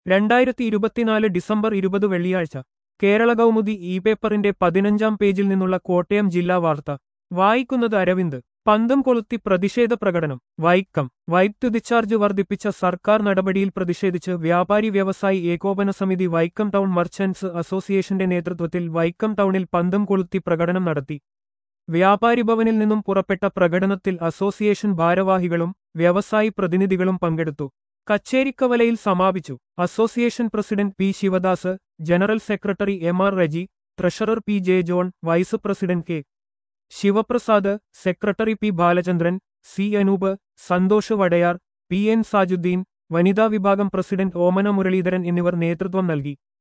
രണ്ടായിരത്തി ഇരുപത്തിനാല് ഡിസംബർ ഇരുപത് വെള്ളിയാഴ്ച കേരള കൗമുദി ഇ പേപ്പറിന്റെ പതിനഞ്ചാം പേജിൽ നിന്നുള്ള കോട്ടയം ജില്ലാ വാർത്ത വായിക്കുന്നത് അരവിന്ദ് പന്തം കൊളുത്തി പ്രതിഷേധ പ്രകടനം വൈക്കം വൈദ്യുതി ചാർജ് വർദ്ധിപ്പിച്ച സർക്കാർ നടപടിയിൽ പ്രതിഷേധിച്ച് വ്യാപാരി വ്യവസായി ഏകോപന സമിതി വൈക്കം ടൗൺ മർച്ചന്റ്സ് അസോസിയേഷന്റെ നേതൃത്വത്തിൽ വൈക്കം ടൗണിൽ പന്തം കൊളുത്തി പ്രകടനം നടത്തി വ്യാപാരി ഭവനിൽ നിന്നും പുറപ്പെട്ട പ്രകടനത്തിൽ അസോസിയേഷൻ ഭാരവാഹികളും വ്യവസായി പ്രതിനിധികളും പങ്കെടുത്തു കച്ചേരിക്കവലയിൽ സമാപിച്ചു association president P Sivadas general secretary M R Reji treasurer P J John vice president K Sivaprasad secretary P Balachandran C Anoop Santhosh Vadayar P N Sajudheen വനിതാ വിഭാഗം പ്രസിഡന്റ് ഓമന മുരളീധരൻ എന്നിവർ നേതൃത്വം നൽകി